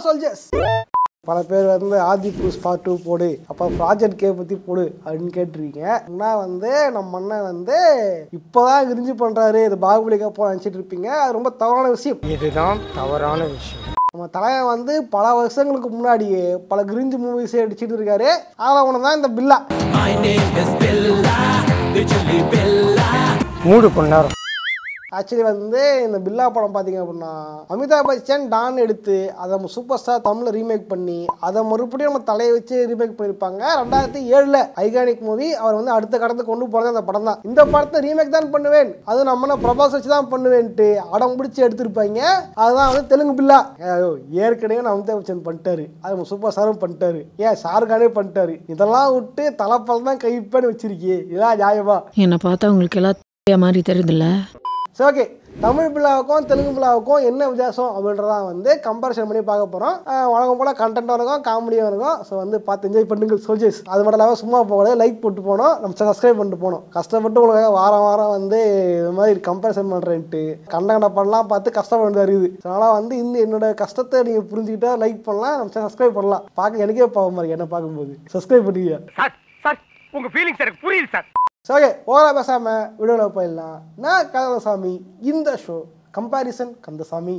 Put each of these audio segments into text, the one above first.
Soldiers பல பேர் வந்து ஆதி புருஷ் பார்ட் டூ போடு அப்போ ப்ராஜெக்ட் கே பற்றி போடு அப்படின்னு கேட்டிருக்கீங்க ஆனால் வந்து நம்ம அண்ணன் வந்து இப்போதான் விரிஞ்சு பண்ணுறாரு இது பாகுபலிக்கா போக நினச்சிட்டு இருப்பீங்க அது ரொம்ப தவறான விஷயம் இதுதான் தவறான விஷயம் நம்ம தலைவன் வந்து பல வருஷங்களுக்கு முன்னாடியே பல கிரிஞ்சு மூவிஸே அடிச்சிட்டு இருக்காரு அதில் ஒன்று தான் இந்த பில்லா மூடு கொண்டாரம் ஆக்சுவலி வந்து இந்த பில்லா படம் பார்த்தீங்க அப்படின்னா அமிதாப் பச்சன் டான் எடுத்து அதை நம்ம சூப்பர் ஸ்டார் தமிழில் ரீமேக் பண்ணி அதை மறுபடியும் நம்ம தலையை வச்சு ரீமேக் பண்ணியிருப்பாங்க ரெண்டாயிரத்தி ஏழில் ஐகானிக் மூவி அவர் வந்து அடுத்த கடத்துக்கு கொண்டு போகிறது அந்த படம் தான் இந்த படத்தை ரீமேக் தான் பண்ணுவேன் அது நம்ம பிரபாஸ் வச்சு தான் பண்ணுவேன்ட்டு அடம் பிடிச்சி எடுத்திருப்பாங்க அதுதான் வந்து தெலுங்கு பில்லா ஐயோ, ஏற்கனவே நான் அமிதாப் பச்சன் பண்ணிட்டாரு அது நம்ம சூப்பர் ஸ்டாரும் பண்ணிட்டாரு ஏன் ஷாருக்கானே பண்ணிட்டாரு இதெல்லாம் விட்டு தலைப்பல் தான் கைப்பேன்னு வச்சிருக்கே இதான் நியாயமா என்னை பார்த்தா உங்களுக்கு எல்லாம் தெரியாத மாதிரி தெரியுதுல்ல சரி ஓகே தமிழ் பிள்ளாவுக்கும் தெலுங்கு பிள்ளாவுக்கும் என்ன வித்தியாசம் அப்படின்றதான் வந்து கம்பேரிசன் பண்ணி பார்க்க போகிறோம் வழக்கம் போல் கண்டென்ட்டாக இருக்கும் காமெடியாக இருக்கும் ஸோ வந்து பார்த்து என்ஜாய் பண்ணுங்க சோல்ஜர்ஸ் அது மட்டும் இல்லாமல் சும்மா போகக்கூடாது லைக் போட்டு போனோம் நம்ம சப்ஸ்கிரைப் பண்ணிட்டு போனோம் கஷ்டப்பட்டு உங்களுக்கு வாரம் வாரம் வந்து இது மாதிரி கம்பேரிசன் பண்ணுறேன்ட்டு கண்ட கண்ட பண்ணலாம் பார்த்து கஷ்டப்பட்டு இருக்குது அதனால் வந்து இந்த என்னோட கஷ்டத்தை நீங்கள் புரிஞ்சுக்கிட்டா லைக் பண்ணலாம் நம்ம சப்ஸ்கிரைப் பண்ணலாம் பார்க்க எனக்கே பாவம் மாதிரி என்ன பார்க்கும்போது சப்ஸ்கிரைப் பண்ணிக்க சார் சார் உங்க ஃபீலிங்ஸ் எனக்கு புரியுது சார் ஸோ ஓகே ஓரா பேசாமல் வீடியோவில் போயிடலாம் நான் கந்தசாமி இந்த ஷோ கம்பாரிசன் கந்தசாமி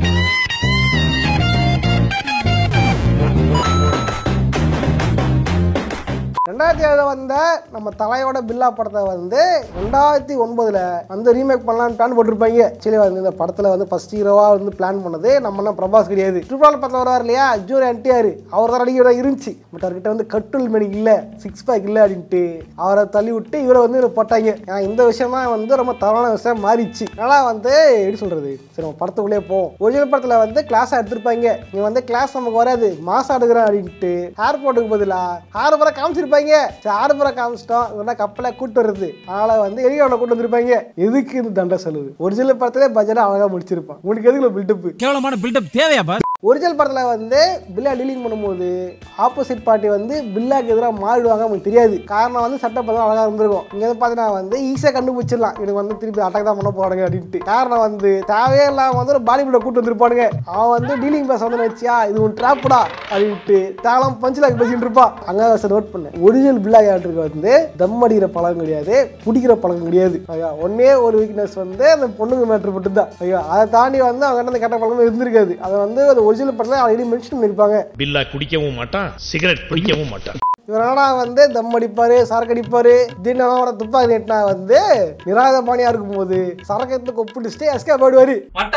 ரெண்டாயிரத்தி ஏழு வந்த நம்ம தலையோட பில்லா படத்தை வந்து ரெண்டாயிரத்தி ஒன்பதுல வந்து ரீமேக் பண்ணலாம்னு பிளான் போட்டிருப்பாங்க சரி வந்து இந்த படத்துல வந்து ஃபர்ஸ்ட் ஹீரோவா வந்து பிளான் பண்ணது நம்ம என்ன பிரபாஸ் கிடையாது ட்ரிபால் படத்தில் வருவார் இல்லையா ஜூர் என்டிஆர் அவர் தான் நடிகராக இருந்துச்சு பட் அவர்கிட்ட வந்து கட்டுல் மணி இல்லை சிக்ஸ் பேக் இல்லை அப்படின்ட்டு அவரை தள்ளி விட்டு இவரை வந்து இவரை போட்டாங்க ஏன்னா இந்த விஷயம் தான் வந்து ரொம்ப தவறான விஷயம் மாறிச்சு அதனால் வந்து எப்படி சொல்றது சரி நம்ம படத்துக்குள்ளே போவோம் ஒரிஜினல் படத்தில் வந்து கிளாஸாக எடுத்திருப்பாங்க நீ வந்து கிளாஸ் நமக்கு வராது மாசம் எடுக்கிறேன் அப்படின்ட்டு ஏர்போர்ட்டுக்கு பதிலாக ஹார்பரை காமிச்சிருப்பாங்க சரி ஹார்பரை காமிச்சிட்டோம் இவனா கப்பலை கூட்டு வருது அதனால வந்து எரியோட கூட்டு வந்திருப்பாங்க எதுக்கு இந்த தண்டை செலவு ஒரிஜினல் படத்திலே பட்ஜெட் அழகாக முடிச்சிருப்பான் உனக்கு எதுக்குள்ள பில்டப் கேவலமான பில்டப் தேவையா பாஸ் ஒரிஜினல் படத்தில் வந்து பில்லா டீலிங் பண்ணும்போது ஆப்போசிட் பார்ட்டி வந்து பில்லாக்கு எதிராக மாறிடுவாங்க நமக்கு தெரியாது காரணம் வந்து சட்டப்பதம் அழகாக இருந்திருக்கும் இங்கே வந்து பார்த்தீங்கன்னா வந்து ஈஸியாக கண்டுபிடிச்சிடலாம் எனக்கு வந்து திருப்பி அட்டாக் தான் பண்ண போறாங்க அப்படின்ட்டு காரணம் வந்து தேவையே இல்லாமல் வந்து ஒரு பாலிவுட்டை கூட்டு வந்திருப்பானுங்க அவன் வந்து டீலிங் பேச வந்து வச்சியா இது ஒரு ட்ராப்டா அப்படின்ட்டு தேவலாம் பஞ்சிலாக்கு பேசிட்டு இருப்பான் அங்கே நோட் பண்ணேன் ஒரிஜினல் பில்லா கேரக்டருக்கு வந்து தம் அடிக்கிற பழக்கம் கிடையாது பிடிக்கிற பழக்கம் கிடையாது ஐயா ஒன்னே ஒரு வீக்னஸ் வந்து அந்த பொண்ணுங்க மேட்ரு மட்டும் தான் ஐயா அதை தாண்டி வந்து அவங்க அந்த கெட்ட பழக்கமே இருந்திருக்காது அதை வந்து அந்த ஒரிஜினல் படத்தில் ஆல்ரெடி மென்ஷன் பண்ணியிருப்பாங்க பில்லா குடிக்கவும் மாட்டான் சிகரெட் பிடிக்கவும் மாட்டான் இவர் என்னடா வந்து தம் அடிப்பாரு சரக்கு அடிப்பாரு திடீர்னு அவரை துப்பாக்கி நீட்டினா வந்து நிராத பாணியா இருக்கும்போது சரக்கு எடுத்து கொப்பிடிச்சுட்டு எஸ்கே போயிடுவாரு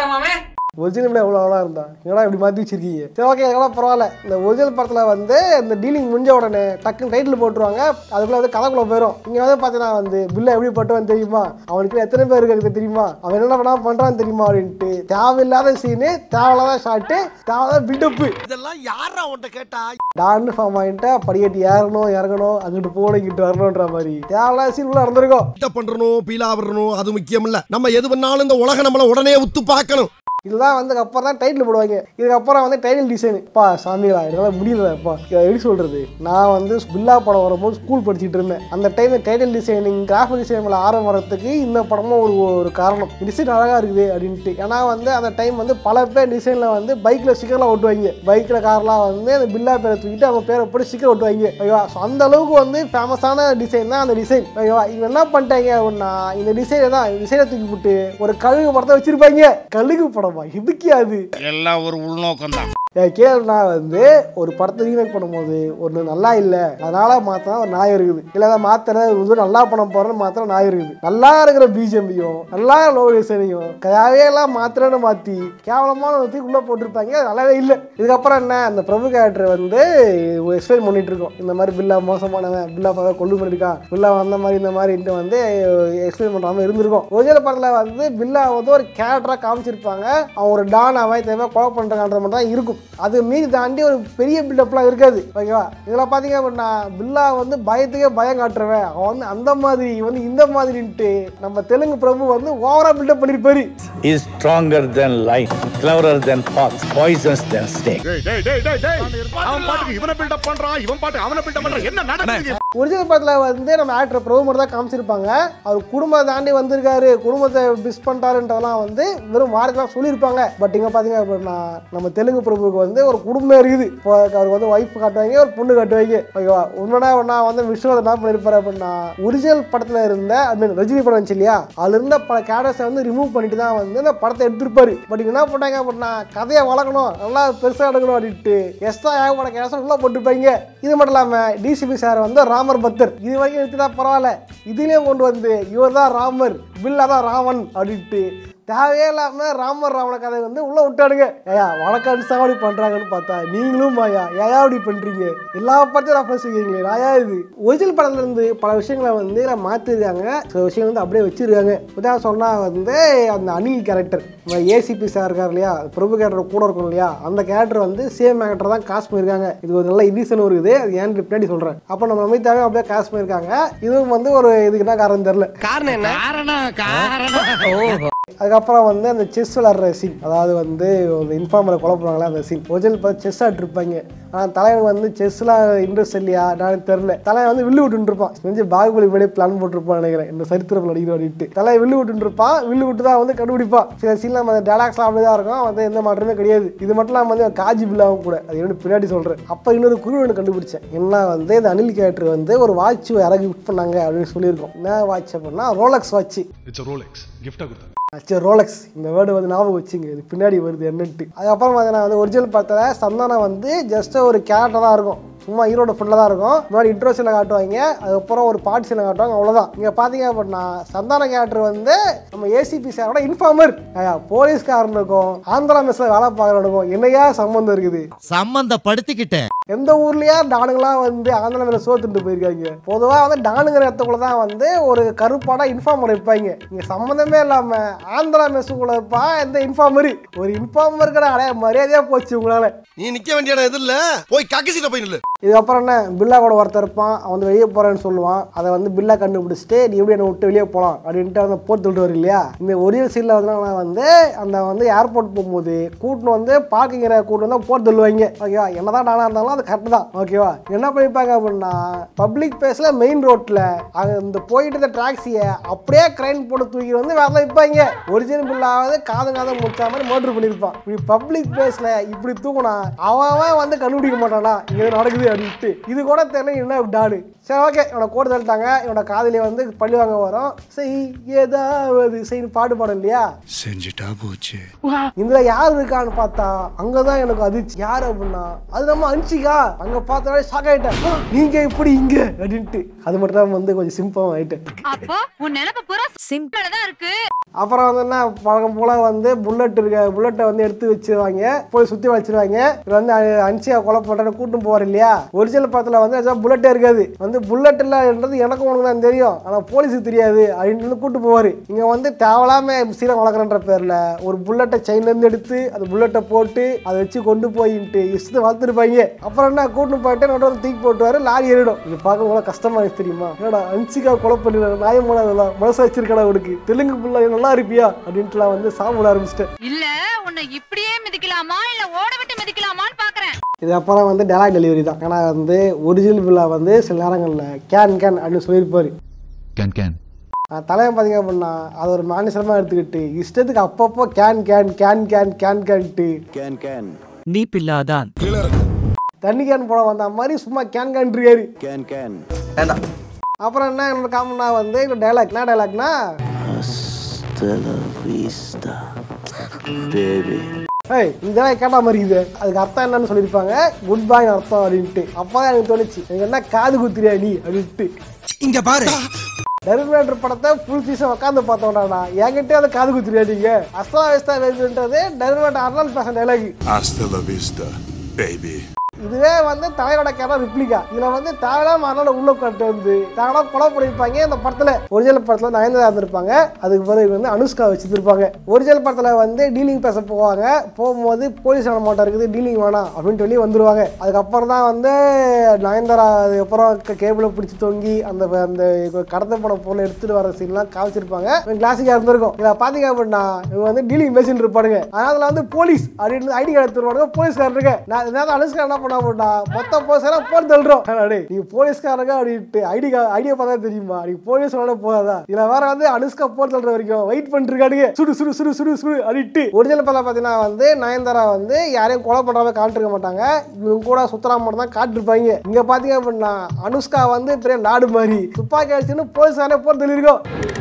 ஒரிஜினல் எவ்வளோ அவ்வளோ இருந்தா என்னடா இப்படி மாற்றி வச்சிருக்கீங்க சரி ஓகே எவ்வளோ பரவாயில்ல இந்த ஒரிஜினல் படத்தில் வந்து இந்த டீலிங் முடிஞ்ச உடனே டக்குன்னு டைட்டில் போட்டுருவாங்க அதுக்குள்ள வந்து கதைக்குள்ள போயிடும் இங்கே வந்து பார்த்தீங்கன்னா வந்து பில்லை எப்படி பட்டுவான்னு தெரியுமா அவனுக்கு எத்தனை பேர் இருக்கிறது தெரியுமா அவன் என்ன பண்ணா பண்ணுறான்னு தெரியுமா அப்படின்ட்டு தேவையில்லாத சீனு தேவையில்லாத ஷாட்டு தேவையில்லாத பில்டப்பு இதெல்லாம் யாரா உன்ட்ட கேட்டா டான்னு ஃபார்ம் ஆகிட்டா படிக்கட்டு ஏறணும் இறங்கணும் அங்கிட்டு போகணும் இங்கிட்டு வரணுன்ற மாதிரி தேவையில்லாத சீன் உள்ள நடந்திருக்கும் கிட்ட பண்றணும் பீலா வரணும் அது முக்கியம் இல்ல நம்ம எது பண்ணாலும் இந்த உலகம் நம்மள உடனே உத்து பார்க்கணும் இதுதான் வந்து அப்புறம் தான் டைட்டில் போடுவாங்க இதுக்கப்புறம் வந்து டைட்டில் டிசைன் பா சாமிகளா என்னால் முடியலப்பா எப்படி சொல்கிறது நான் வந்து பில்லா படம் வரும்போது ஸ்கூல் படிச்சுட்டு இருந்தேன் அந்த time title designing graphic design மேலே ஆர்வம் வரதுக்கு இந்த படமும் ஒரு ஒரு காரணம் டிசைன் அழகாக இருக்குது அப்படின்ட்டு ஏன்னா வந்து அந்த டைம் வந்து பல பேர் டிசைனில் வந்து பைக்கில் ஸ்டிக்கர்லாம் ஒட்டுவாங்க பைக்கில் கார்லாம் வந்து அந்த பில்லா பேரை தூக்கிட்டு அவங்க பேரை போட்டு ஸ்டிக்கர் ஒட்டுவாங்க ஐயோ ஸோ அந்த அளவுக்கு வந்து ஃபேமஸான டிசைன் தான் அந்த டிசைன் ஐயோ இவங்க என்ன பண்ணிட்டாங்க அப்படின்னா இந்த டிசைனை தான் டிசைனை தூக்கி போட்டு ஒரு கழுகு படத்தை வச்சிருப்பாங்க கழுகு படமா இதுக்கே அது எல்லாம் ஒரு உள்நோக்கம் தான் கேள்னா வந்து ஒரு படத்தை ரீமேக் பண்ணும்போது ஒன்று நல்லா இல்லை அதனால மாத்தினா ஒரு நாய் இருக்குது இல்லை அதை மாத்திர வந்து நல்லா பண்ண போறேன்னு மாத்திர நாய் இருக்குது நல்லா இருக்கிற பிஜிஎம்பியும் நல்லா லோ டிசைனையும் கதையெல்லாம் மாத்திரன்னு மாற்றி கேவலமான ஒரு தூக்கி உள்ள போட்டிருப்பாங்க அது நல்லாவே இல்லை இதுக்கப்புறம் என்ன அந்த பிரபு கேரக்டர் வந்து எக்ஸ்பிளைன் பண்ணிட்டு இருக்கோம் இந்த மாதிரி பில்லா மோசமானவன் பில்லா பார்த்தா கொள்ளு பண்ணிருக்கான் பில்லா வந்த மாதிரி இந்த மாதிரின்ட்டு வந்து எக்ஸ்பிளைன் பண்ணுறாம இருந்திருக்கும் ஒரிஜினல் படத்தில் வந்து பில்லா வந்து ஒரு கேரக்டராக காமிச்சிருப்பாங்க அவன் ஒரு டான் அவன் தேவை கொலை பண்ணுறான்ற மட்டும் தான் இருக்கும் அது மீறி தாண்டி ஒரு பெரிய பில்டப்லாம் இருக்காது ஓகேவா இதில் பார்த்தீங்க அப்படின்னா பில்லா வந்து பயத்துக்கே பயம் காட்டுறவன் அவன் வந்து அந்த மாதிரி இவன் வந்து இந்த மாதிரின்ட்டு நம்ம தெலுங்கு பிரபு வந்து ஓவரா பில்டப் பண்ணிருப்பாரு is stronger than life, cleverer than fox, poisonous than snake. அவன் பாட்டுக்கு இவனை பில்டப் பண்றான் இவன் பாட்டுக்கு அவனை பில்டப் பண்றான் என்ன நடக்குது ஒரிஜினல் படத்தில் வந்து நம்ம ஆக்டர் பிரபு மட்டும் தான் காமிச்சிருப்பாங்க அவர் குடும்பத்தை தாண்டி வந்திருக்காரு குடும்பத்தை மிஸ் பண்ணிட்டாருன்றதெல்லாம் வந்து வெறும் வார்த்தைலாம் சொல்லியிருப்பாங்க பட் இங்கே பார்த்தீங்க அப்படின்னா நம்ம தெலுங்கு பிரபு அவருக்கு வந்து ஒரு குடும்பம் இருக்குது இப்போ அவருக்கு வந்து ஒய்ஃப் காட்டுவாங்க ஒரு பொண்ணு காட்டுவாங்க ஓகேவா உண்மைனா நான் வந்து விஸ்வநாத் என்ன பண்ணிருப்பாரு அப்படின்னா ஒரிஜினல் படத்துல இருந்த ஐ மீன் ரஜினி படம் வந்துச்சு இல்லையா அதுல இருந்த பல கேரக்டர்ஸை வந்து ரிமூவ் பண்ணிட்டு தான் வந்து இந்த படத்தை எடுத்திருப்பாரு பட் இவங்க என்ன பண்ணாங்க அப்படின்னா கதையை வளர்க்கணும் நல்லா பெருசா எடுக்கணும் அப்படின்ட்டு எஸ்ட்ரா ஏகப்பட கேரக்டர் உள்ள போட்டுருப்பாங்க இது மட்டும் இல்லாம டிசிபி சார் வந்து ராமர் பக்தர் இது வரைக்கும் எடுத்துட்டா பரவாயில்ல இதுலயும் கொண்டு வந்து இவர் தான் ராமர் பில்லா தான் ராவன் அப்படின்ட்டு தேவையே இல்லாம ராமர் ராவண கதை வந்து உள்ள விட்டாடுங்க ஏயா வழக்காடு சாவடி பண்றாங்கன்னு பார்த்தா நீங்களும் மாயா ஏயா அப்படி பண்றீங்க எல்லா படத்தையும் ரெஃபரன்ஸ் வைக்கிறீங்களே நாயா இது ஒரிஜினல் படத்துல இருந்து பல விஷயங்களை வந்து மாத்திருக்காங்க சில விஷயங்கள் வந்து அப்படியே வச்சிருக்காங்க உதாரணம் சொன்னா வந்து அந்த அனில் கேரக்டர் ஏசிபி சார் இருக்கார் இல்லையா பிரபு கேரக்டர் கூட இருக்கும் இல்லையா அந்த கேரக்டர் வந்து சேம் கேரக்டர் தான் காசு பண்ணியிருக்காங்க இது ஒரு நல்ல ரீசன் இருக்குது அது ஏன்னு பின்னாடி சொல்றேன் அப்போ நம்ம அமிதாவே அப்படியே காசு பண்ணியிருக்காங்க இதுவும் வந்து ஒரு இதுக்கு என்ன காரணம் தெரியல காரணம் என்ன அதுக்கப்புறம் வந்து அந்த செஸ் விளாட்ற சீன் அதாவது வந்து ஒரு இன்ஃபார்மரை கொலை பண்ணுவாங்களே அந்த சீன் ஒரிஜினல் பார்த்து செஸ் ஆடிருப்பாங்க ஆனால் தலைவன் வந்து செஸ்லாம் இன்ட்ரெஸ்ட் இல்லையா நான் தெரில தலைவன் வந்து வில்லு விட்டுட்டு இருப்பான் செஞ்சு பாகுபலி படி பிளான் போட்டிருப்பான் நினைக்கிறேன் இந்த சரித்திரம் நடிகர் அப்படின்ட்டு தலைவன் வில்லு விட்டுட்டு இருப்பான் வில்லு விட்டு தான் வந்து கண்டுபிடிப்பான் சில சீன்லாம் அந்த டேலாக்ஸ்லாம் அப்படி தான் இருக்கும் வந்து எந்த மாற்றமே கிடையாது இது மட்டும் இல்லாமல் வந்து காஜி பில்லாவும் கூட அது என்ன பின்னாடி சொல்கிறேன் அப்போ இன்னொரு குரு ஒன்று கண்டுபிடிச்சேன் என்ன வந்து இந்த அனில் கேரக்டர் வந்து ஒரு வாட்ச் யாராவது கிஃப்ட் பண்ணாங்க அப்படின்னு சொல்லியிருக்கோம் என்ன வாட்ச் அப்படின்னா ரோலக்ஸ் வாட்ச் இட்ஸ் ரோலெக்ஸ் கிஃப்டா கொடுத்தாங்க அச்சு ரோலக்ஸ் இந்த வேர்டு வந்து ஞாபகம் வச்சுங்க இது பின்னாடி வருது என்னன்ட்டு அதுக்கப்புறம் பார்த்தீங்கன்னா வந்து ஒரிஜினல் படத்தில் சந்தானம் வந்து ஜஸ்ட் ஒரு கேரக்டர் தான் இருக்கும் சும்மா ஹீரோட ஃபுல்லாக தான் இருக்கும் முன்னாடி இன்ட்ரோஸில் காட்டுவாங்க அதுக்கப்புறம் ஒரு பாட்டு சீனில் காட்டுவாங்க அவ்வளோதான் இங்கே பார்த்தீங்க அப்படின்னா சந்தான கேரக்டர் வந்து நம்ம ஏசிபி சாரோட இன்ஃபார்மர் போலீஸ்காரனுக்கும் ஆந்திரா மெஸ்ஸில் வேலை பார்க்குறவனுக்கும் என்னையா சம்மந்தம் இருக்குது சம்பந்தப்படுத்திக்கிட்டேன் எந்த ஊர்லயா டானுங்களாம் வந்து ஆந்திரா மேல சோத்துட்டு போயிருக்காங்க பொதுவா வந்து டானுங்கிற இடத்துக்குள்ள தான் வந்து ஒரு கருப்பாடா இன்ஃபார்மர் வைப்பாங்க இங்க சம்மந்தமே இல்லாம ஆந்திரா மெஸ்ஸுக்குள்ள இருப்பா இந்த இன்ஃபார்மர் ஒரு இன்ஃபார்மர் கடை அடைய மரியாதையா போச்சு உங்களால நீ நிக்க வேண்டிய இடம் எது இல்ல போய் கக்கசிட்ட போய் நில்லு இதுக்கப்புறம் என்ன பில்லா கூட ஒருத்தர் இருப்பான் அவன் வந்து வெளியே போறேன்னு சொல்லுவான் அதை வந்து பில்லா கண்டுபிடிச்சிட்டு நீ எப்படி என்னை விட்டு வெளியே போகலாம் அப்படின்ட்டு அந்த போட்டு விட்டு வரும் இல்லையா இந்த ஒரிஜினல் சீனில் வந்து நான் வந்து அந்த வந்து ஏர்போர்ட் போகும்போது கூட்டின்னு வந்து பார்க்கிங்கிற கூட்டு வந்து போட்டு தள்ளுவாங்க ஓகேவா என்னதான் நானா இருந்தாலும் அது கரெக்ட் தான் ஓகேவா என்ன பண்ணிப்பாங்க அப்படின்னா பப்ளிக் பிளேஸ்ல மெயின் ரோட்ல அந்த போயிட்டு இருந்த டாக்ஸியை அப்படியே கிரைன் போட்டு தூக்கி வந்து வேற வைப்பாங்க ஒரிஜினல் பில்லாவது காது காதை முடிச்ச மாதிரி மோட்டர் பண்ணியிருப்பான் இப்படி பப்ளிக் பிளேஸ்ல இப்படி தூக்குனா அவன் அவன் வந்து கண்டுபிடிக்க மாட்டானா இங்க எது நடக்குது அப்படின்ட்டு இது கூட தெரியல என்ன டாடு சரி ஓகே இவனை கோடு தள்ளிட்டாங்க இவனோட காதலி வந்து பள்ளி வாங்க வரும் செய் ஏதாவது செய்யு பாட்டு பாடும் இல்லையா செஞ்சுட்டா போச்சு இதுல யார் இருக்கான்னு பார்த்தா அங்கதான் எனக்கு அதிர்ச்சி யார் அப்படின்னா அது நம்ம அனுச்சிக்கா அங்க பார்த்தாலே ஷாக் ஆயிட்டேன் "ஆ, நீங்க இப்படி இங்க அப்படின்ட்டு அது மட்டும் தான் வந்து கொஞ்சம் சிம்பிள் ஆயிட்டேன் அப்போ உன் நினைப்பு பூரா சிம்பிளா தான் இருக்கு அப்புறம் வந்து என்ன பழக்கம் போல வந்து புல்லட் இருக்க புல்லட்டை வந்து எடுத்து வச்சிருவாங்க போய் சுத்தி வச்சிருவாங்க இவர் வந்து அ- அன்சியா கொலை பண்றேன்னு கூட்டும் போவார் இல்லையா ஒரிஜினல் படத்துல வந்து actually புல்லட்டே இருக்காது வந்து புல்லட் இல்லைன்றது எனக்கும் உனக்கு தான் தெரியும் ஆனா போலீஸுக்கு தெரியாது அப்படின்னு வந்து கூட்டு போவாரு இங்க வந்து தேவலாம சீரம் வளர்க்குறன்ற பேர்ல ஒரு புல்லட்டை செயின்ல இருந்து எடுத்து அந்த புல்லட்டை போட்டு அதை வச்சு கொண்டு போயின்ட்டு இஷ்டத்தை வளர்த்துருப்பாங்க அப்புறம் என்ன கூட்டு போயிட்டு நடுவில் தூக்கி போட்டுவாரு லாரி ஏறிடும் இது பார்க்க கூட கஷ்டமா இருக்கு தெரியுமா என்னடா அன்சிகா கொலை பண்ணி நாயமான அதெல்லாம் மனசு வச்சிருக்கடா உனக்கு தெலுங்கு புள்ள நல்லா இருப்பியா அப்படின்ட்டுலாம் வந்து சாப்பிட ஆரம்பிச்சிட்டேன் இல்ல உன்னை இப்படியே மிதிக்கலாமா இல்ல ஓட விட்டு மிதிக்கலாமான்னு பாக்குறேன் இது அப்புறம் வந்து டெலாக் டெலிவரி தான் ஏன்னா வந்து ஒரிஜினல் பில்லா வந்து சில நேரங்களில் கேன் கேன் அப்படின்னு சொல்லியிருப்பாரு கேன் கேன் ஆஹ் தலைவன் பார்த்தீங்க அப்படின்னா அது ஒரு மானிசரமாக எடுத்துக்கிட்டு இஷ்டத்துக்கு அப்பப்போ can can can can can கேன்ட்டு கேன் கேன் நீ பில்லாதான் தண்ணி கேன் போட வந்த மாதிரி சும்மா கேன் கேன் இருக்காரு கேன் கேன் அப்புறம் என்ன என்னோட காமனா வந்து இந்த டைலாக் என்ன டைலாக்னா ஏய் இந்த டைலாக் கேட்ட மாதிரி இது அதுக்கு அர்த்தம் என்னன்னு சொல்லியிருப்பாங்க குட் பாய் அர்த்தம் அப்படின்ட்டு அப்பதான் எனக்கு தோணுச்சு எனக்கு என்ன காது குத்துறியா நீ அப்படின்ட்டு இங்க பாரு டெர்மினேட்டர் படத்தை ஃபுல் சீசன் உட்காந்து பார்த்தோம்டா என்கிட்ட அதை காது குத்துறியா நீங்க அஸ்தா வெஸ்தா வேணுன்றது டெர்மினேட்டர் அர்னால் பேச dialogue Hasta la vista, baby. இதுவே வந்து தலைவரோட கேரக்டர் ரிப்ளிகா இதுல வந்து தேவையில்லாம அதனால உள்ள கட்டு வந்து தேவையில்லாம கொலை பண்ணிருப்பாங்க இந்த படத்துல ஒரிஜினல் படத்துல நயன்தாரா இருந்திருப்பாங்க அதுக்கு பிறகு வந்து அனுஷ்கா வச்சிருப்பாங்க ஒரிஜினல் படத்துல வந்து டீலிங் பேச போவாங்க போகும்போது போலீஸ் வர மாட்டா இருக்குது டீலிங் வேணாம் அப்படின்னு சொல்லி வந்துருவாங்க அதுக்கப்புறம் தான் வந்து நயன்தாரா அதுக்கப்புறம் கேபிள பிடிச்சி தொங்கி அந்த அந்த கடத்தப்பட பொருளை எடுத்துட்டு வர சீன்லாம் காமிச்சிருப்பாங்க கிளாசிக்கா இருந்திருக்கும் இதை பாத்தீங்க அப்படின்னா இவங்க வந்து டீலிங் பேசிட்டு இருப்பானுங்க அதனால வந்து போலீஸ் அப்படின்னு ஐடி கார்டு எடுத்துருவாங்க போலீஸ்காரர் இருக்கு நான் இதனால அனுஷ்கா என்ன பண்ண போட்டா மொத்த போலீஸ்காரன் போட்டு தள்ளுறோம் அடே நீங்க போலீஸ்காரங்க அப்படின்ட்டு ஐடி ஐடியா பார்த்தா தெரியுமா நீங்க போலீஸ் விட போகாதா இதுல வேற வந்து அனுஷ்கா போட்டு தள்ளுற வரைக்கும் வெயிட் பண்ணிட்டு இருக்கானுங்க சுடு சுடு சுடு சுடு சுடு அப்படின்ட்டு ஒரிஜினல் படம் பார்த்தீங்கன்னா வந்து நயன்தாரா வந்து யாரையும் கொலை பண்றாம காட்டிருக்க மாட்டாங்க இவங்க கூட சுத்தரா மட்டும் தான் காட்டிருப்பாங்க இங்க பாத்தீங்க அப்படின்னா அனுஷ்கா வந்து பெரிய லாடு மாதிரி துப்பாக்கி அடிச்சுன்னு போலீஸ்காரனே போட்டு தள்ளியிருக்கோம்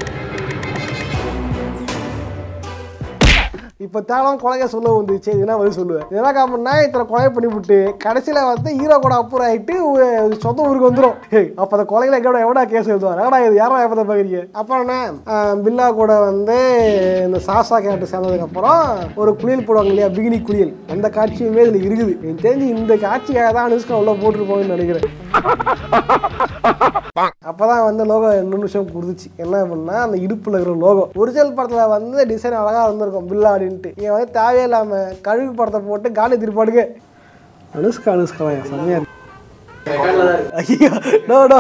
இப்போ தேவலாம் கொலைக சொல்ல வந்துச்சு இதுனா பதில் சொல்லுவேன் இதெல்லாம் காரணம்னா இத்தனை கொலை பண்ணிவிட்டு கடைசியில் வந்து ஹீரோ கூட அப்புறம் ஆகிட்டு சொந்த ஊருக்கு வந்துடும் அப்போ அந்த கொலைகளை எங்கடா எவ்வளோ கேஸ் எழுதுவார் எவ்வளோ இது யாரா எப்போ பார்க்குறீங்க அப்புறம் என்ன ஆஹ் பில்லா கூட வந்து இந்த சாசா கேரக்டர் சேர்ந்ததுக்கப்புறம் ஒரு குளியல் போடுவாங்க இல்லையா பிகினி குளியல் அந்த காட்சியுமே இதில் இருக்குது எனக்கு தெரிஞ்சு இந்த காட்சிக்காக தான் அனுஷ்கா உள்ள போட்டிருப்போம்னு நினைக்கிறேன் அப்பதான் வந்து லோகோ இன்னொரு விஷயம் கொடுத்துச்சு என்ன அப்படின்னா அந்த இடுப்புல இருக்கிற லோகோ ஒரிஜினல் படத்துல வந்து டிசைன் அழகா இருந்திருக்கும் பில்லா அப்படின்ட்டு இங்க வந்து தேவையே இல்லாம கழுகு படத்தை போட்டு காலி திருப்பாடுங்க அனுஷ்கா அனுஷ்கா செம்மையா இருக்கு ஐயோ நோ நோ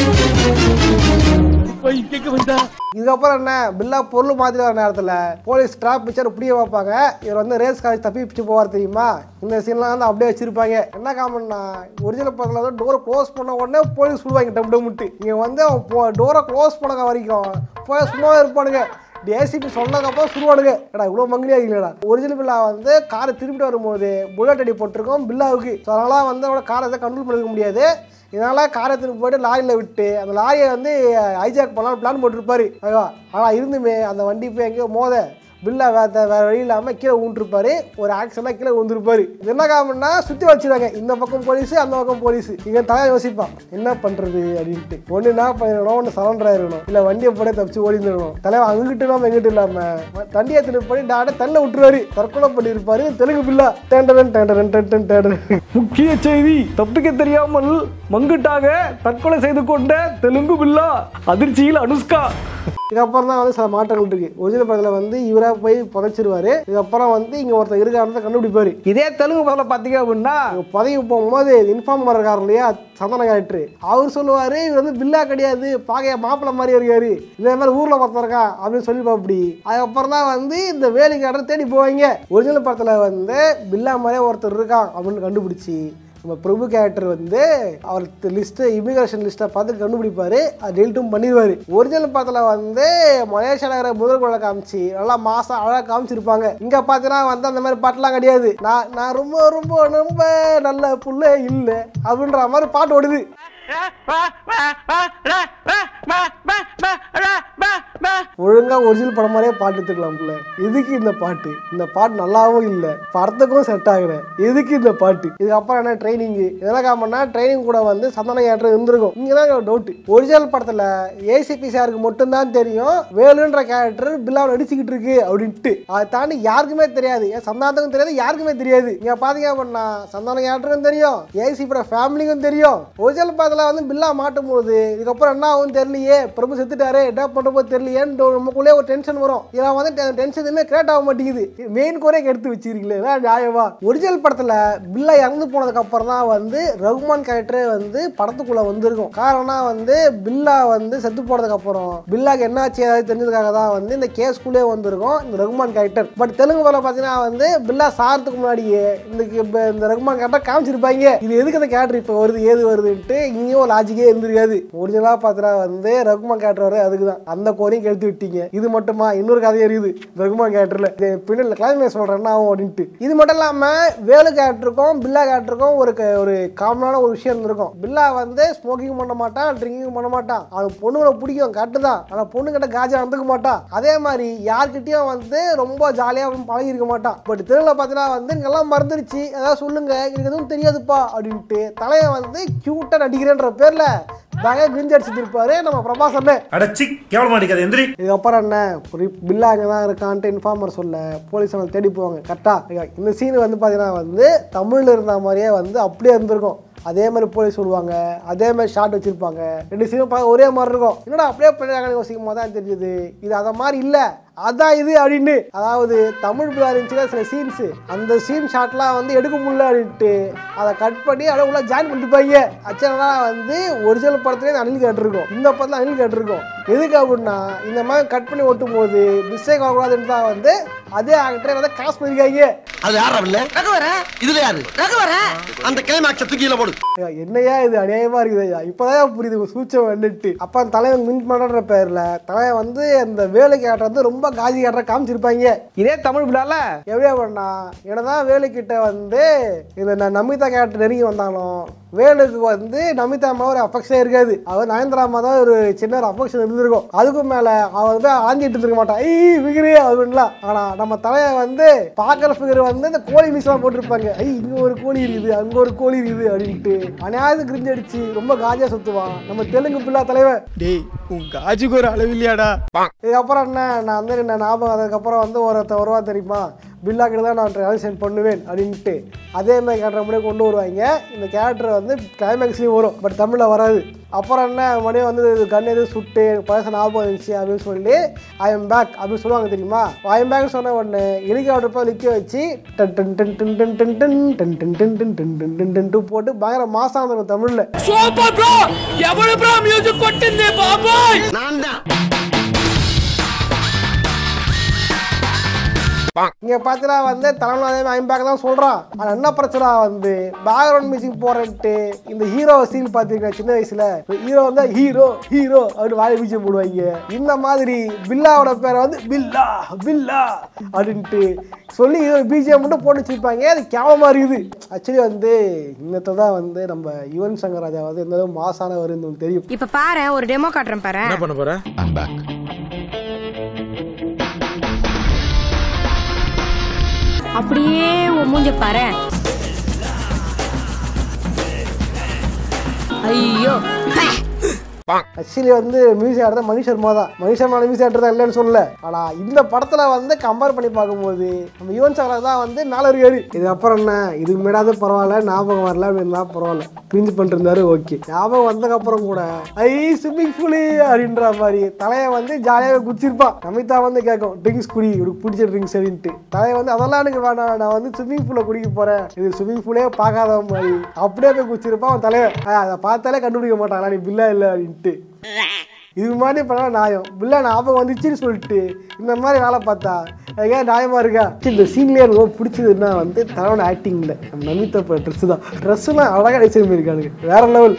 இதுக்கப்புறம் என்ன பில்லா பொருள் மாதிரி வர நேரத்தில் போலீஸ் ட்ராப் பிக்சர் இப்படியே வைப்பாங்க இவர் வந்து ரேஸ் காலேஜ் தப்பி பிடிச்சு போவார் தெரியுமா இந்த சீன்லாம் வந்து அப்படியே வச்சிருப்பாங்க என்ன காமெண்ட்னா ஒரிஜினல் படத்தில் வந்து டோரை க்ளோஸ் பண்ண உடனே போலீஸ் விடுவாங்க டப்பு டம்முட்டு இங்கே வந்து அவன் டோரை க்ளோஸ் பண்ண வரைக்கும் போய் சும்மாவே இருப்பானுங்க ஏசிபி சொன்னதுக்கப்புறம் சுருவானுங்க ஏடா இவ்வளோ மங்கிலியா இல்லைடா ஒரிஜினல் பில்லா வந்து காரை திரும்பிட்டு வரும்போது புல்லட் அடி போட்டிருக்கோம் பில்லாவுக்கு ஸோ அதனால் வந்து அவனோட காரை எதை கண்ட்ரோல் பண்ணிக்க முடியாது இதனால் காரை திரும்பி போயிட்டு லாரியில் விட்டு அந்த லாரியை வந்து ஹைஜாக் பண்ணலாம் பிளான் போட்டிருப்பாரு ஐயோ ஆனால் இருந்துமே அந்த வண்டி போய் எங்கேயோ மோத பில்லா வேற வேற வழி இல்லாமல் கீழே ஊன்றிருப்பாரு ஒரு ஆக்சிடென்ட்டாக கீழே ஊந்துருப்பாரு இது என்ன காரணம்னா சுற்றி வச்சிருக்காங்க இந்த பக்கம் போலீஸ் அந்த பக்கம் போலீஸ் இங்கே தலையை யோசிப்பான் என்ன பண்ணுறது அப்படின்ட்டு ஒன்று என்ன பண்ணிடணும் ஒன்று சரண்டர் ஆயிடணும் இல்லை வண்டியை போட தப்பிச்சு ஓடி இருந்துடணும் தலைவன் அங்கிட்டு இல்லாமல் எங்கிட்டு இல்லாமல் தண்டியை திருப்பி பண்ணி டாட தள்ள விட்டுருவாரு தற்கொலை பண்ணியிருப்பாரு தெலுங்கு பில்லா டேண்டரன் டேண்டரன் டேண்டன் டேண்டரன் முக்கிய செய்தி தப்பிக்க தெரியாமல் மங்குட்டாக தற்கொலை செய்து கொண்ட தெலுங்கு பில்லா அதிர்ச்சியில் அனுஷ்கா இதுக்கப்புறம் தான் வந்து சில மாற்றங்கள் இருக்கு ஒரிஜினல் படத்தில் வந்து இவரா போய் புதைச்சிருவாரு இதுக்கப்புறம் வந்து இங்க ஒருத்தர் இருக்காருன்னு கண்டுபிடிப்பாரு இதே தெலுங்கு படத்தில் பார்த்தீங்க அப்படின்னா இவர் பதவி போகும்போது இன்ஃபார்ம் இருக்காரு இல்லையா சந்தன கேரக்டர் அவர் சொல்லுவாரு இவர் வந்து பில்லா கிடையாது பாகைய மாப்பிள்ளை மாதிரி இருக்காரு இதே மாதிரி ஊர்ல ஒருத்தர் இருக்கா அப்படின்னு சொல்லி அப்படி அதுக்கப்புறம் தான் வந்து இந்த வேலி கேரக்டர் தேடி போவாங்க ஒரிஜினல் படத்தில் வந்து பில்லா மாதிரியே ஒருத்தர் இருக்கான் அப்படின்னு கண்டுபிடிச்சி நம்ம பிரபு கேரக்டர் வந்து அவர் லிஸ்ட்டு இமிகிரேஷன் லிஸ்ட்டை பார்த்து கண்டுபிடிப்பாரு அது டெலிட்டும் பண்ணிடுவார் ஒரிஜினல் படத்தில் வந்து மலேசியாவில் முதல் குழந்தை காமிச்சு நல்லா மாசம் அழகாக காமிச்சிருப்பாங்க இங்கே பார்த்தீங்கன்னா வந்து அந்த மாதிரி பாட்டுலாம் கிடையாது நான் நான் ரொம்ப ரொம்ப ரொம்ப நல்ல புள்ள இல்லை அப்படின்ற மாதிரி பாட்டு ஓடுது ஒழுங்கா ஒரிஜினல் படம் மாதிரியே பாட்டு எடுத்துக்கலாம்ல எதுக்கு இந்த பாட்டு இந்த பாட்டு நல்லாவும் இல்லை படத்துக்கும் செட் ஆகல எதுக்கு இந்த பாட்டு இதுக்கப்புறம் என்ன ட்ரைனிங் இதெல்லாம் காமன்னா ட்ரைனிங் கூட வந்து சந்தன கேரக்டர் இருந்திருக்கும் இங்கே தான் டவுட் ஒரிஜினல் படத்தில் ஏசிபி சாருக்கு மட்டும்தான் தெரியும் வேலுன்ற கேரக்டர் பில்லாவை நடிச்சுக்கிட்டு இருக்கு அப்படின்ட்டு அதை தாண்டி யாருக்குமே தெரியாது ஏன் சந்தானத்துக்கும் தெரியாது யாருக்குமே தெரியாது இங்க பாத்தீங்க அப்படின்னா சந்தான கேரக்டருக்கும் தெரியும் ஏசிபியோட ஃபேமிலிக்கும் தெரியும் ஒரிஜினல் படத்தில் வந்து பில்லா மாட்டும் போது இதுக்கப்புறம் என்ன ஆகும் தெரியலையே பிரபு செத்துட்டாரு என்ன பண்ணும்போது தெரியலையேன்னு நமக்குள்ளே ஒரு டென்ஷன் வரும் இதெல்லாம் வந்து டென்ஷன் எதுவுமே கிரியேட் ஆக மாட்டேங்குது மெயின் கோரே எடுத்து வச்சிருக்கீங்களே இதான் நியாயமா ஒரிஜினல் படத்தில் பில்லா இறந்து போனதுக்கு அப்புறம் தான் வந்து ரகுமான் கேரக்டரே வந்து படத்துக்குள்ள வந்திருக்கும் காரணம் வந்து பில்லா வந்து செத்து போனதுக்கு அப்புறம் பில்லாக்கு என்ன ஆச்சு ஏதாவது தெரிஞ்சதுக்காக தான் வந்து இந்த கேஸ்குள்ளே வந்திருக்கும் இந்த ரகுமான் கேரக்டர் பட் தெலுங்கு படம் பார்த்தீங்கன்னா வந்து பில்லா சாரத்துக்கு முன்னாடியே இந்த இப்ப இந்த ரகுமான் கேரக்டர் காமிச்சிருப்பாங்க இது எதுக்கு அந்த கேரக்டர் இப்போ வருது ஏது வருதுன்ட்டு இங்கேயும் லாஜிக்கே இருந்திருக்காது ஒரிஜினலாக பார்த்தா வந்து ரகுமான் கேரக்டர் வர அதுக்கு தான் அந்த கோரையும் கெடுத்து விட்டீங்க இது மட்டுமா இன்னொரு கதையும் இருக்குது இந்த ரகுமான் கேரக்டர்ல பின்னாடி கிளைமேக்ஸ் சொல்றேன் என்ன ஆகும் அப்படின்ட்டு இது மட்டும் இல்லாம வேலு கேரக்டருக்கும் பில்லா கேரக்டருக்கும் ஒரு க- ஒரு காமனான ஒரு விஷயம் இருந்திருக்கும் பில்லா வந்து ஸ்மோக்கிங் பண்ண மாட்டான் ட்ரிங்கிங் பண்ண மாட்டான் அவனுக்கு பொண்ணுங்களை பிடிக்கும் கரெக்டு தான் ஆனால் பொண்ணுகிட்ட காஜா நடந்துக்க மாட்டான் அதே மாதிரி யார்கிட்டயும் வந்து ரொம்ப ஜாலியாக பழகி இருக்க மாட்டான் பட் தெருவில் பார்த்தீங்கன்னா வந்து இங்கெல்லாம் மறந்துருச்சு ஏதாவது சொல்லுங்க எனக்கு எதுவும் தெரியாதுப்பா அப்படின்ட்டு தலையை வந்து கியூட்டாக நடிக்கிறேன்ற பேர்ல பயங்கர கிரிஞ்சு அடிச்சுட்டு இருப்பாரு நம்ம பிரபாஸ் அண்ணன் அடச்சி கேவலமா அடிக்காது எந்திரி இதுக்கப்புறம் என்ன ஒரு பில்லா அங்கே தான் இருக்கான்ட்டு இன்ஃபார்மர் சொல்ல போலீஸ் அவனை தேடி போவாங்க கரெக்டாக இந்த சீன் வந்து பார்த்தீங்கன்னா வந்து தமிழில் இருந்த மாதிரியே வந்து அப்படியே இருந்திருக்கும் அதே மாதிரி போலீஸ் சொல்லுவாங்க அதே மாதிரி ஷாட் வச்சிருப்பாங்க ரெண்டு சீனும் பார்க்க ஒரே மாதிரி இருக்கும் என்னடா அப்படியே பண்ணிருக்காங்கன்னு யோசிக்கும் போது தான் தெரிஞ்சது இது அதை மாதிரி இல்லை அதான் இது அப்படின்னு அதாவது தமிழ் பிள்ளை இருந்துச்சுன்னா சில சீன்ஸ் அந்த சீன் ஷாட்லாம் வந்து எடுக்க முடியல அப்படின்ட்டு அதை கட் பண்ணி அப்படியே உள்ள ஜாயின் பண்ணிருப்பாங்க ஆக்சுவலாக வந்து ஒரிஜினல் படத்துலேயே அனில் கேட்டிருக்கோம் இந்த படத்தில் அனில் கேட்டிருக்கோம் எதுக்கு அப்படின்னா இந்த மாதிரி கட் பண்ணி ஒட்டும் போது மிஸ்டேக் வரக்கூடாதுன்னு தான் வந்து அதே ஆக்டர் வந்து காசு பண்ணிருக்காங்க அது யாரும் இல்ல ரகுவர இதுல யாரு ரகுவர அந்த கிளைமாக்ஸ் தூக்கில போடு ஐயா, என்னையா இது அநியாயமா இருக்குது ஐயா இப்பதான் புரியுது உங்க சூச்சம் வந்துட்டு அப்ப அந்த தலைவன் மின் பண்ணுற பேர்ல தலைவன் வந்து அந்த வேலைக்கு ஆட்ட வந்து ரொம்ப காஜி காட்டுற காமிச்சிருப்பாங்க இதே தமிழ் பிள்ளால எப்படியா பண்ணா என்னதான் வேலைக்கிட்ட வந்து இந்த ந- நமிதா கேரக்டர் நெருங்கி வந்தாலும் வேலுக்கு வந்து நமிதா அம்மா ஒரு அஃபெக்ஷன் இருக்காது அவர் நயன்தரா அம்மா தான் ஒரு சின்ன ஒரு அஃபெக்ஷன் இருந்திருக்கும் அதுக்கும் மேல அவன் வந்து ஆஞ்சிட்டு இருக்க மாட்டான் ஐ ஃபிகரு அப்படின்லாம் ஆனா நம்ம தலையை வந்து பாக்குற ஃபிகர் வந்து இந்த கோழி மீசலாம் போட்டிருப்பாங்க ஐ இங்க ஒரு கோழி இருக்குது அங்க ஒரு கோழி இருக்குது அப்படின்ட்டு அநியாயத்து கிரிஞ்சு அடிச்சு ரொம்ப காஜா சுத்துவான் நம்ம தெலுங்கு பிள்ளா தலைவன் டேய் உன் காஜுக்கு ஒரு அளவு இல்லையாடா இதுக்கப்புறம் என்ன நான் வந்து என்ன ஞாபகம் அதுக்கப்புறம் வந்து ஒருத்த வருவா தெரியுமா பில்லா கிட்ட தான் நான் ட்ரான்ஸ்லேட் பண்ணுவேன் அப்படின்ட்டு அதே மாதிரி கேரக்டர் அப்படியே கொண்டு வருவாங்க இந்த கேரக்டர் வந்து கிளைமேக்ஸ்லேயும் வரும் பட் தமிழில் வராது அப்புறம் என்ன மறுபடியும் வந்து கண் எதுவும் சுட்டு பழச ஞாபகம் இருந்துச்சு அப்படின்னு சொல்லி ஐ எம் பேக் அப்படின்னு சொல்லுவாங்க தெரியுமா ஐ எம் பேக் சொன்ன உடனே ஹெலிகாப்டர் போய் நிற்க வச்சு டன் டன் டன் டன் டன் டன் டன் டன் டன் டன் டன் டன் டன் டன் டன் டு போட்டு பயங்கர மாசம் இருக்கும் தமிழில் సూపర్ బ్రో ఎవడు బ్రో మ్యూజిక్ కొట్టింది బాబాయ్ நான் தான் இங்க பார்த்தீங்கன்னா வந்து தலைவன் ஐம்பேக் தான் சொல்றான் ஆனா என்ன பிரச்சனை வந்து பேக்ரவுண்ட் மியூசிக் போறேன்ட்டு இந்த ஹீரோ சீன் பார்த்துருக்கேன் சின்ன வயசுல ஹீரோ வந்து ஹீரோ ஹீரோ அப்படின்னு வாய் மியூசிக் போடுவாங்க இந்த மாதிரி பில்லாவோட பேரை வந்து பில்லா பில்லா அப்படின்ட்டு சொல்லி பிஜிஎம் மட்டும் போட்டு வச்சிருப்பாங்க அது கேவலமா இருக்குது ஆக்சுவலி வந்து இன்னத்தை தான் வந்து நம்ம யுவன் சங்கர் ராஜா வந்து எந்த அளவு மாசானவர் உங்களுக்கு தெரியும் இப்ப பாரு ஒரு டெமோ காட்டுறேன் பாரு பண்ண போற I'm back. அப்படியே உன் மூஞ்ச பாரு ஐயோ ஆக்சுவலி வந்து மியூசிக் ஆடுறது மணி சர்மா தான் மணி சர்மா மியூசிக் ஆடுறதா இல்லைன்னு சொல்லல ஆனா இந்த படத்துல வந்து கம்பேர் பண்ணி பார்க்கும்போது நம்ம யுவன் சங்கர் தான் வந்து நாலு ஏறி இது அப்புறம் என்ன இதுக்கு முன்னாடி பரவாயில்ல ஞாபகம் வரல அப்படின்னா பரவாயில்ல பிரிஞ்சு பண்ணிருந்தாரு ஓகே ஞாபகம் வந்ததுக்கு அப்புறம் கூட ஐ ஸ்விம்மிங் பூலி அப்படின்ற மாதிரி தலையை வந்து ஜாலியாக குச்சிருப்பான் நமிதா வந்து கேட்கும் ட்ரிங்க்ஸ் குடி உனக்கு பிடிச்ச ட்ரிங்க்ஸ் அப்படின்ட்டு தலையை வந்து அதெல்லாம் எனக்கு வேணாம் நான் வந்து ஸ்விம்மிங் பூலை குடிக்க போறேன் இது ஸ்விம்மிங் பூலே பார்க்காத மாதிரி அப்படியே போய் குச்சிருப்பான் அவன் தலைவன் "ஆ, அதை பார்த்தாலே கண்டுபிடிக்க மாட்டாங்களா நீ பில்லா இல்லை அப்படின்ட்டு இது மாதிரி பண்ணா நியாயம் பில்லா ஞாபகம் வந்துச்சுன்னு சொல்லிட்டு இந்த மாதிரி வேலை பார்த்தா அதுக்காக நியாயமா இருக்கா இந்த சீன்லேயே எனக்கு ரொம்ப பிடிச்சதுன்னா வந்து தலைவன் ஆக்டிங்கில் நம்ம நமிதா ட்ரெஸ் தான் ட்ரெஸ்ஸுலாம் அழகாக டிசைன் பண்ணியிருக்கானுங்க வேற லெவல்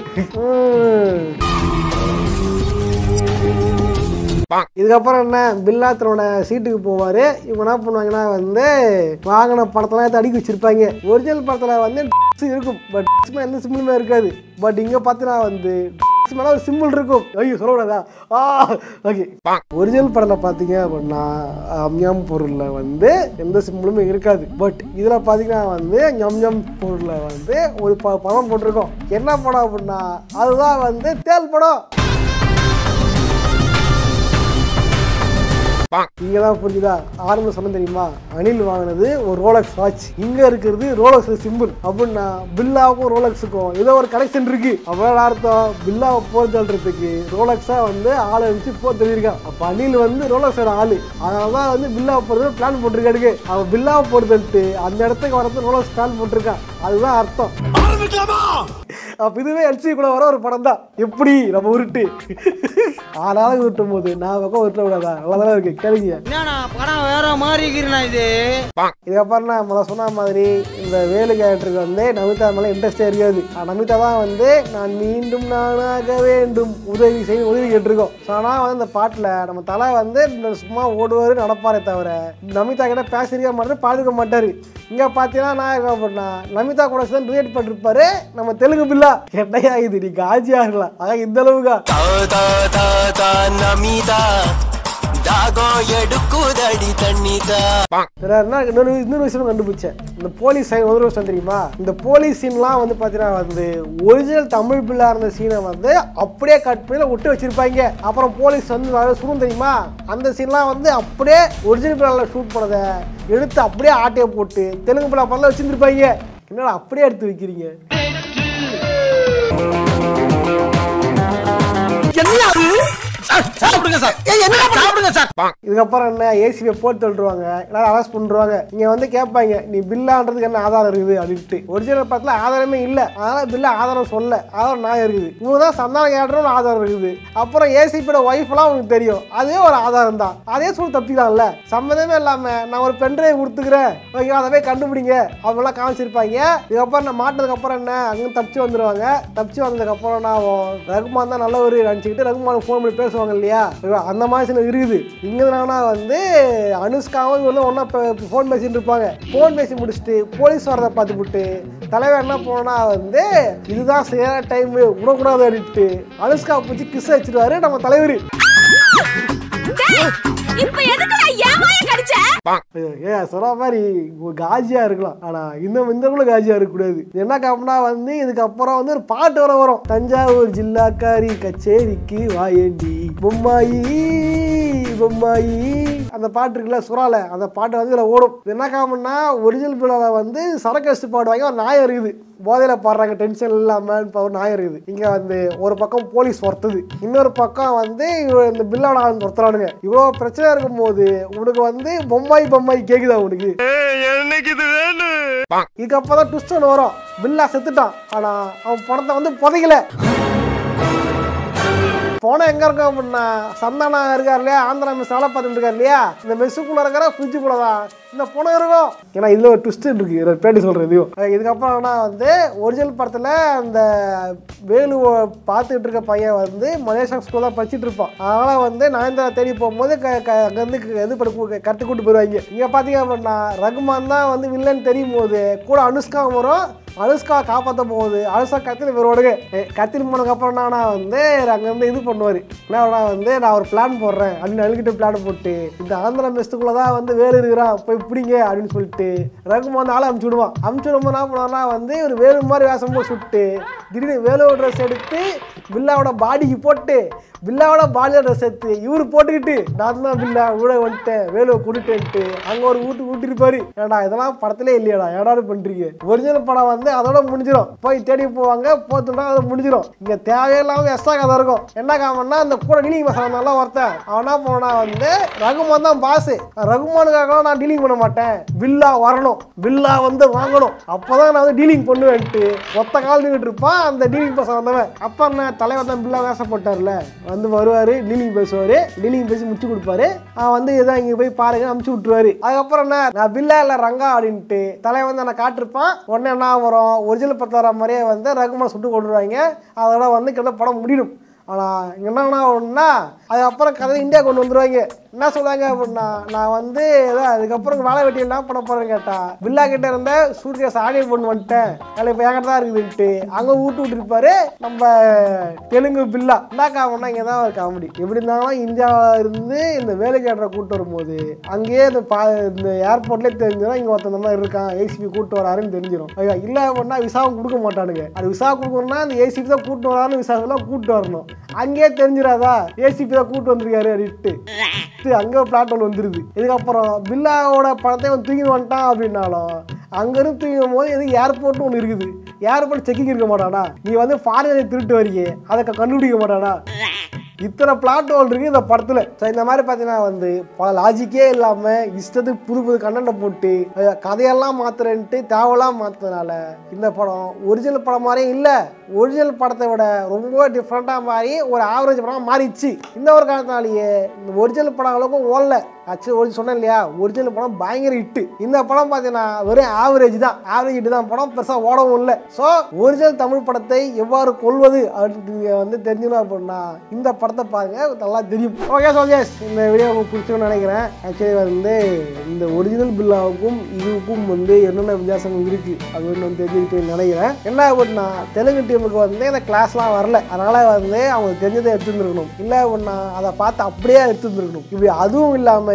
இதுக்கப்புறம் என்ன பில்லா தன்னோட சீட்டுக்கு போவாரு இவங்க என்ன பண்ணுவாங்கன்னா வந்து வாங்கின படத்தெல்லாம் எடுத்து அடுக்கி வச்சிருப்பாங்க ஒரிஜினல் படத்துல வந்து dress இருக்கும் பட் எந்த சிம்பிளுமே இருக்காது பட் இங்க பார்த்தீங்கன்னா வந்து dress மேல ஒரு சிம்பிள் இருக்கும் ஐயோ சொல்லக்கூடாதா ஆ ஓகே ஒரிஜினல் படத்தில் பார்த்தீங்க அப்படின்னா அம்ஞம் பொருளில் வந்து எந்த சிம்பிளுமே இருக்காது பட் இதில் பார்த்தீங்கன்னா வந்து ஞம் பொருளில் வந்து ஒரு ப படம் போட்டிருக்கோம் என்ன படம் அப்படின்னா அதுதான் வந்து தேல் படம் இங்க தான் புரிஞ்சுதா ஆரம்பம் சொன்ன தெரியுமா அனில் வாங்கினது ஒரு ரோலக்ஸ் வாட்ச் இங்க இருக்கிறது ரோலக்ஸ் சிம்பிள் அப்படின்னா பில்லாவுக்கும் ரோலக்ஸுக்கும் ஏதோ ஒரு கனெக்ஷன் இருக்கு அவ்வளோ அர்த்தம் பில்லாவை போர் தள்ளுறதுக்கு ரோலக்ஸா வந்து ஆளை வச்சு போர் தள்ளியிருக்கான் அப்ப அனில் வந்து ரோலக்ஸோட ஆளு அதனால தான் வந்து பில்லாவை போறது பிளான் போட்டிருக்காடுங்க அவன் பில்லாவை போர் தள்ளிட்டு அந்த இடத்துக்கு வரது ரோலக்ஸ் பிளான் போட்டிருக்கான் அதுதான் அர்த்தம் அப்ப இதுவே எல்சி கூட வர ஒரு படம் தான் எப்படி நம்ம உருட்டு ஆளாக உருட்டும் போது நான் பக்கம் உருட்ட விடாதா நல்லா இருக்கு கேளுங்க என்னண்ணா படம் வேற மாதிரி இருக்கிறேண்ணா இது இதுக்கப்புறம் நான் முதல்ல சொன்ன மாதிரி இந்த வேலு கேரக்டருக்கு வந்து நமிதா மேலே இன்ட்ரெஸ்டே இருக்காது ஆனா, நமிதா தான் வந்து நான் மீண்டும் நானாக வேண்டும் உதவி செய்ய உதவி கேட்டிருக்கோம் ஸோ ஆனால் வந்து இந்த பாட்டில் நம்ம தலை வந்து இந்த சும்மா ஓடுவார் நடப்பாரே தவிர நமிதா கிட்ட பேசிருக்க மாட்டாரு பாடுக்க மாட்டாரு இங்கே பார்த்தீங்கன்னா நான் என்ன பண்ணா நமிதா கூட சேர்ந்து ரிலேட் பண்ணிருப்பாரு நம்ம தெலுங்கு பில்லா என்னையா இது நீ காஜி ஆகலாம் ஆக இந்த அளவுக்கா வேற என்ன இன்னொரு இன்னொரு விஷயம் கண்டுபிடிச்சேன் இந்த போலீஸ் சைன் ஒரு விஷயம் தெரியுமா இந்த போலீஸ் சீன்லாம் வந்து பார்த்தீங்கன்னா வந்து ஒரிஜினல் தமிழ் பிள்ளா இருந்த சீனை வந்து அப்படியே கட் பண்ணி விட்டு வச்சிருப்பாங்க அப்புறம் போலீஸ் வந்து நிறைய சுடும் தெரியுமா அந்த சீன்லாம் வந்து அப்படியே ஒரிஜினல் பிள்ளால ஷூட் பண்ணதை எடுத்து அப்படியே ஆட்டையை போட்டு தெலுங்கு பிள்ளா படம் வச்சிருந்துருப்பாங்க என்னடா அப்படியே எடுத்து வைக்கிறீங்க என்ன அது சாப்பிடுங்க சார் சாப்பிடுங்க சார் இதுக்கப்புறம் என்ன ஏசிபி போட்டு தள்ளுருவாங்க எல்லாரும் அரெஸ்ட் பண்ணுவாங்க இங்க வந்து கேட்பாங்க நீ பில்லான்றதுக்கு என்ன ஆதாரம் இருக்குது அப்படின்ட்டு ஒரிஜினல் படத்துல ஆதாரமே இல்ல அதனால பில்ல ஆதாரம் சொல்ல ஆதாரம் நான் இருக்குது இவங்க தான் சந்தான கேட்டுற ஆதாரம் இருக்குது அப்புறம் ஏசிபியோட ஒய்ஃப்லாம் உங்களுக்கு தெரியும் அதே ஒரு ஆதாரம் தான் அதே சொல்லி தப்பிக்கலாம்ல சம்மந்தமே இல்லாம நான் ஒரு பென்ட்ரைவ் கொடுத்துக்கிறேன் ஓகே அதை போய் கண்டுபிடிங்க அவங்களாம் காமிச்சிருப்பாங்க இதுக்கப்புறம் நான் மாட்டினதுக்கு அப்புறம் என்ன அங்கே தப்பிச்சு வந்துருவாங்க தப்பிச்சு வந்ததுக்கு அப்புறம் என்ன ஆகும் ரகுமான் தான் நல்லவர் நினச்சிக்கிட்டு ரகுமான் ஃபோன் பண்ணி பேசுவாங்க இல்லையா ஐயோ, அந்த மாதிரி சில இருக்குது இங்கே என்னன்னா வந்து அனுஷ்காவும் இவங்களும் ஒன்றா ஃபோன் பேசிட்டு இருப்பாங்க ஃபோன் பேசி முடிச்சுட்டு போலீஸ் வரதை பார்த்துப்புட்டு தலைவர் என்ன போனா வந்து இதுதான் சரியான டைம் விடக்கூடாது அப்படின்ட்டு அனுஷ்கா பிடிச்சி கிஸ் வச்சிருவாரு நம்ம தலைவர் இப்ப எதுக்கு நான் ஏமாய கடிச்ச ஐயோ, ஏன் சொல்ற மாதிரி ஒரு காஜியா இருக்கலாம் ஆனா இந்த இந்த கூட காஜியா இருக்கக்கூடாது என்ன காரணம்னா வந்து இதுக்கப்புறம் வந்து ஒரு பாட்டு வர வரும் தஞ்சாவூர் ஜில்லாக்காரி கச்சேரிக்கு வாயேண்டி பொம்மாயி பொம்மாயி அந்த பாட்டு இருக்குல்ல சுறால அந்த பாட்டு வந்து இதில் ஓடும் இது என்ன காரணம்னா ஒரிஜினல் பிள்ளால வந்து சரக்கு அடிச்சு பாடுவாங்க ஒரு நாயம் இருக்குது போதையில பாடுறாங்க டென்ஷன் இல்லாம இப்போ ஒரு நாயம் இருக்குது இங்க வந்து ஒரு பக்கம் போலீஸ் ஒருத்தது இன்னொரு பக்கம் வந்து இவ- இந்த பில்லாட ஆள் ஒருத்தரானுங்க இவ்வளோ பிரச்சனை இருக்கும்போது உனக்கு வந்து பொம்மாய் பொம்மாய் கேக்குதா உனக்கு எனக்கு இது வேணும் இதுக்கப்புறம் தான் ட்விஸ்ட் ஒன்று வரும் பில்லா செத்துட்டான் ஆனா அவன் பணத்தை வந்து புதைக்கல போன எங்க இருக்கும் அப்படின்னா சந்தானா இருக்கார் இல்லையா ஆந்திரா மெஸ் வேலை பார்த்துட்டு இருக்கார் இல்லையா இந்த மெஸ்ஸுக்குள்ள இருக்கிற ஃப்ரிட்ஜுக்குள்ள தான் இந்த பணம் இருக்கும் ஏன்னா இதுல ஒரு ட்விஸ்ட் இருக்கு இதை பேட்டி சொல்றேன் இதையும் அஹ் இதுக்கப்புறம் என்ன வந்து ஒரிஜினல் படத்துல அந்த வேலு பார்த்துட்டு இருக்க பையன் வந்து மலேசியா ஸ்கூல் தான் படிச்சுட்டு இருப்பான் அதனால வந்து நயன்தாரா தேடி போகும்போது க க அங்கேருந்து க- இது பண்ணி கட்டு கூட்டு போயிடுவாங்க இங்க பாத்தீங்க அப்படின்னா ரகுமான் தான் வந்து வில்லன் தெரியும் போது கூட அனுஷ்கா வரும் அனுஷ்கா காப்பாற்ற போகுது அனுஷ்கா கத்திரி வருவாடுங்க கத்திரி போனதுக்கு அப்புறம் நானா வந்து அங்கேருந்து இது பண்ணுவார் என்ன வந்து நான் ஒரு பிளான் போடுறேன் அப்படின்னு அழுகிட்டு பிளான் போட்டு இந்த ஆந்திரா மெஸ்ட்டுக்குள்ள தான் வந்து வேலு இருக்கிறான் போய் பிடிங்க அப்படின்னு சொல்லிட்டு ரகுமான் வந்து ஆளை அமுச்சு விடுவான் அமுச்சு விடும்போது என்ன பண்ணுவார்னா வந்து ஒரு வேலு மாதிரி வேஷம் போட்டு சுட்டு திடீர்னு வேலோட ட்ரெஸ் எடுத்து பில்லாவோட பாடிக்கு போட்டு பில்லாவோட பாலியோட ட்ரெஸ் எடுத்து இவரு போட்டுக்கிட்டு நான் தான் பில்லா ஊட வந்துட்டேன் வேலுவை கூட்டிட்டேன்ட்டு அங்க ஒரு ஊட்டு ஊட்டிருப்பாரு ஏடா இதெல்லாம் படத்திலே இல்லையாடா ஏடாடு பண்றீங்க ஒரிஜினல் படம் வந்து அதோட முடிஞ்சிடும் போய் தேடி போவாங்க போத்துட்டா அது முடிஞ்சிடும் இங்க தேவையில்லாம எக்ஸ்ட்ரா கதை இருக்கும் என்ன காமன்னா அந்த கூட டீலிங் பசங்க நல்லா ஒருத்தன் அவன் என்ன போனா வந்து ரகுமான் தான் பாஸ் ரகுமானுக்காக நான் டீலிங் பண்ண மாட்டேன் பில்லா வரணும் பில்லா வந்து வாங்கணும் அப்பதான் நான் வந்து டீலிங் பண்ணுவேன்ட்டு ஒத்த கால் நின்றுட்டு இருப்பான் அந்த டீலிங் பசங்க வந்தவன் அப்ப என்ன தலைவர் தான் பில்லா வேசப்பட்டார்ல வந்து வருவாரு டீலிங் பேசுவாரு டீலிங் பேசி முடிச்சு கொடுப்பாரு அவன் வந்து இதான் இங்க போய் பாருங்க அமுச்சு விட்டுருவாரு அதுக்கப்புறம் என்ன நான் பில்லா இல்ல ரங்கா அப்படின்ட்டு தலைவன் வந்து நான் காட்டிருப்பான் உடனே என்ன வரும் ஒரிஜினல் பத்து வர மாதிரியே வந்து ரகுமான் சுட்டு கொண்டுருவாங்க அதோட வந்து கிட்ட படம் முடியும் ஆனால் இங்கே என்ன ஒன்றுனா அதுக்கப்புறம் கதை இந்தியா கொண்டு வந்துருவாங்க என்ன சொல்லுவாங்க அப்படின்னா நான் வந்து ஏதோ அதுக்கப்புறம் வேலை வெட்டி என்ன பண்ண போறேன்னு கேட்டா பில்லா கிட்ட இருந்த சூட் கேஸ் ஆடியோ பண்ணி வந்துட்டேன் அதில் இப்போ என்கிட்ட தான் இருக்குதுன்ட்டு அங்கே ஊட்டு விட்டுருப்பாரு நம்ம தெலுங்கு பில்லா என்ன காமெடினா இங்கே தான் ஒரு காமெடி எப்படி இருந்தாலும் இந்தியாவில் இருந்து இந்த வேலை கேட்டுற கூட்டு வரும்போது அங்கேயே இந்த பா இந்த ஏர்போர்ட்லேயே தெரிஞ்சிடும் இங்கே ஒருத்தன் இந்த மாதிரி இருக்கான் ஏசிபி கூட்டு வராருன்னு தெரிஞ்சிடும் ஐயா இல்லை அப்படின்னா விசாவும் கொடுக்க மாட்டானுங்க அது விசா கொடுக்கணும்னா அந்த ஏசிபி தான் கூட்டு வரான்னு விசாவெல்லாம் கூட்டு வரணும் அங்கேயே தெரிஞ்சிடாதா ஏசிபி தான் கூட்டு வந்திருக்காரு அப்படின்ட்டு இது அங்கே பிளாட் ஒன்று வந்துருது இதுக்கப்புறம் பில்லாவோட பணத்தை அவன் தூக்கி வந்துட்டான் அப்படின்னாலும் அங்கேருந்து தூங்கும் போது எதுக்கு ஏர்போர்ட்னு ஒன்று இருக்குது ஏர்போர்ட் செக்கிங் இருக்க மாட்டானா நீ வந்து ஃபாரினர் திருட்டு வரீங்க அதை க- கண்டுபிடிக்க மாட்டானா இத்தனை பிளாட் ஹோல் இருக்கு இந்த படத்துல ஸோ இந்த மாதிரி பார்த்தீங்கன்னா வந்து பல லாஜிக்கே இல்லாம இஷ்டத்துக்கு புது புது கண்டென்ட்டை போட்டு அஹ், கதையெல்லாம் மாத்துறேன்ட்டு தேவையெல்லாம் மாத்துறதுனால இந்த படம் ஒரிஜினல் படம் மாதிரியே இல்லை ஒரிஜினல் படத்தை விட ரொம்ப டிஃப்ரெண்ட்டாக மாறி ஒரு ஆவரேஜ் படமாக மாறிடுச்சு இந்த ஒரு காரணத்தினாலேயே இந்த ஒரிஜினல் படம் அளவுக்கு ஓடல ஆக்சுவலி ஒரு சொன்னேன் இல்லையா ஒரிஜினல் படம் பயங்கர ஹிட்டு இந்த படம் பார்த்தீங்கன்னா வெறும் ஆவரேஜ் தான் ஆவரேஜ் ஹிட் தான் படம் பெருசாக ஓடவும் இல்லை ஸோ ஒரிஜினல் தமிழ் படத்தை எவ்வாறு கொள்வது அப்படின்னு நீங்க வந்து தெரிஞ்சுக்கணும் அப்படின்னா இந்த படத்தை பாருங்க நல்லா தெரியும் ஓகே சோல்ஜர்ஸ் இந்த வீடியோ உங்களுக்கு பிடிச்சுன்னு நினைக்கிறேன் ஆக்சுவலி வந்து இந்த ஒரிஜினல் பில்லாவுக்கும் இதுக்கும் வந்து என்னென்ன வித்தியாசங்கள் இருக்கு அப்படின்னு வந்து தெரிஞ்சுக்கிட்டு நினைக்கிறேன் என்ன அப்படின்னா தெலுங்கு டீமுக்கு வந்து இந்த கிளாஸ்லாம் வரல அதனால வந்து அவங்க தெரிஞ்சதை எடுத்துருந்துருக்கணும் இல்லை அப்படின்னா அதை பார்த்து அப்படியே எடுத்துருந்துருக்கணும் இப்படி அதுவும் இல்லாமல்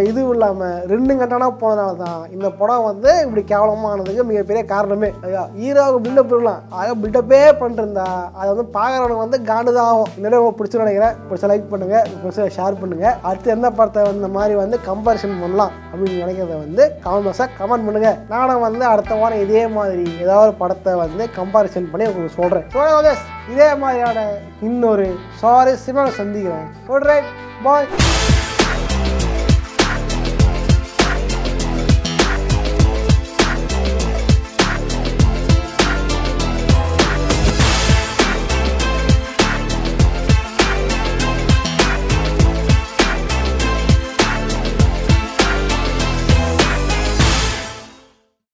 இதுவும் இல்லாமல் ரெண்டு கண்டனா போனதால தான் இந்த படம் வந்து இப்படி கேவலமானதுக்கு மிகப்பெரிய காரணமே ஐயா ஹீரோவுக்கு பில்டப் இருக்கலாம் ஆக பில்டப்பே பண்ணிருந்தா அதை வந்து பார்க்குறவனுக்கு வந்து காண்டு தான் ஆகும் இந்த உங்களுக்கு பிடிச்சு நினைக்கிறேன் பிடிச்ச லைக் பண்ணுங்க பிடிச்ச ஷேர் பண்ணுங்க அடுத்து எந்த படத்தை இந்த மாதிரி வந்து கம்பேரிசன் பண்ணலாம் அப்படின்னு நினைக்கிறத வந்து கமெண்ட் பாக்ஸாக கமெண்ட் பண்ணுங்க நானும் வந்து அடுத்த வாரம் இதே மாதிரி ஏதாவது ஒரு படத்தை வந்து கம்பாரிசன் பண்ணி உங்களுக்கு சொல்கிறேன் ஸோ இதே மாதிரியான இன்னொரு சாரி சினிமாவை சந்திக்கிறேன் சொல்கிறேன் பாய்